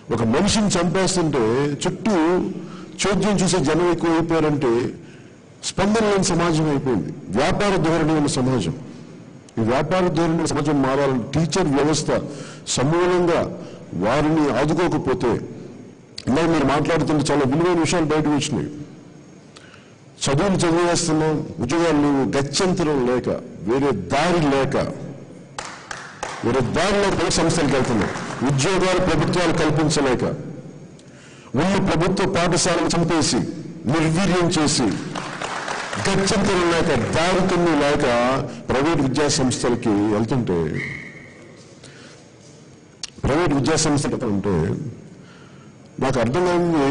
ఒక మనిషిని చంపేస్తుంటే చుట్టూ చోద్యం చూసే జనం ఎక్కువ అయిపోయారంటే స్పందన లేని సమాజం అయిపోయింది వ్యాపార ధోరణి ఉన్న సమాజం ఈ వ్యాపార ధోరణి ఉన్న సమాజం మారాలని టీచర్ వ్యవస్థ సమూలంగా వారిని ఆదుకోకపోతే ఇలా మీరు మాట్లాడుతుంటే చాలా విలువైన విషయాలు బయటకు వచ్చినాయి చదువులు చదివేస్తున్నాం ఉద్యోగాలు లేవు గత్యంతరం లేక వేరే దారి లేక వేరే దారిలో పై సంస్థలకు వెళ్తున్నాం ఉద్యోగాలు ప్రభుత్వాలు కల్పించలేక ఉన్న ప్రభుత్వ పాఠశాలను చంపేసి నిర్వీర్యం చేసి గత్యంతరం లేక దారి కొన్ని లేక ప్రైవేట్ విద్యా సంస్థలకి వెళ్తుంటే ప్రైవేట్ విద్యా సంస్థలు అంటే నాకు అర్థం కాని